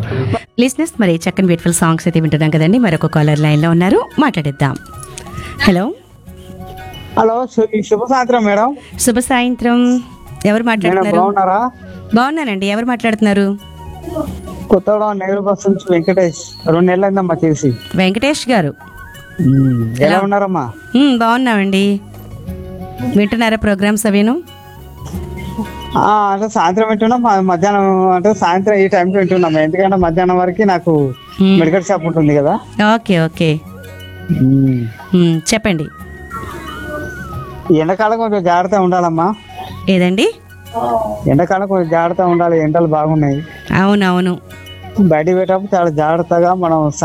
లిస్నెస్ మరి చక్కని beautiful songs అయితే వింటున్నాం కదండి మరొక కాలర్ లైన్లో ఉన్నారు మాట్లాడిద్దాం హలో హలో శు- శుభ సాయంత్రం మేడం శుభ సాయంత్రం ఎవరు మేడం మాట్లాడుతున్నారు బాగున్నారా బాగున్నానండి ఎవరు మాట్లాడుతున్నారు కొత్తగూడెం నెహ్రూ బస్ నుంచి వెంకటేష్ రెండు నెలలు అయిందమ్మా తెలిసి వెంకటేష్ గారు ఎలా ఉన్నారమ్మా మ్, బాగున్నామండి వింటున్నారా ప్రోగ్రామ్స్ అవేను ఆ, అంటే సాయంత్రం వింటున్నాం మ- మధ్యాహ్నం అంటే సాయంత్రం ఈ టైంకి వింటున్నాం ఎందుకంటే మధ్యాహ్నం వరకు నాకు మ్, మెడికల్ షాప్ ఉంటుంది కదా ఓకే ఓకే మ్, చెప్పండి ఈ ఎండాకాలం కొంచెం జాగ్రత్తగా ఉండాలమ్మా ఏదండి ఎండాకాలం కొంచెం జాగ్రత్తగా ఉండాలి ఎండలు బాగున్నాయి అవునవును బయటికి పోయేటప్పుడు చాలా జాగ్రత్తగా మనం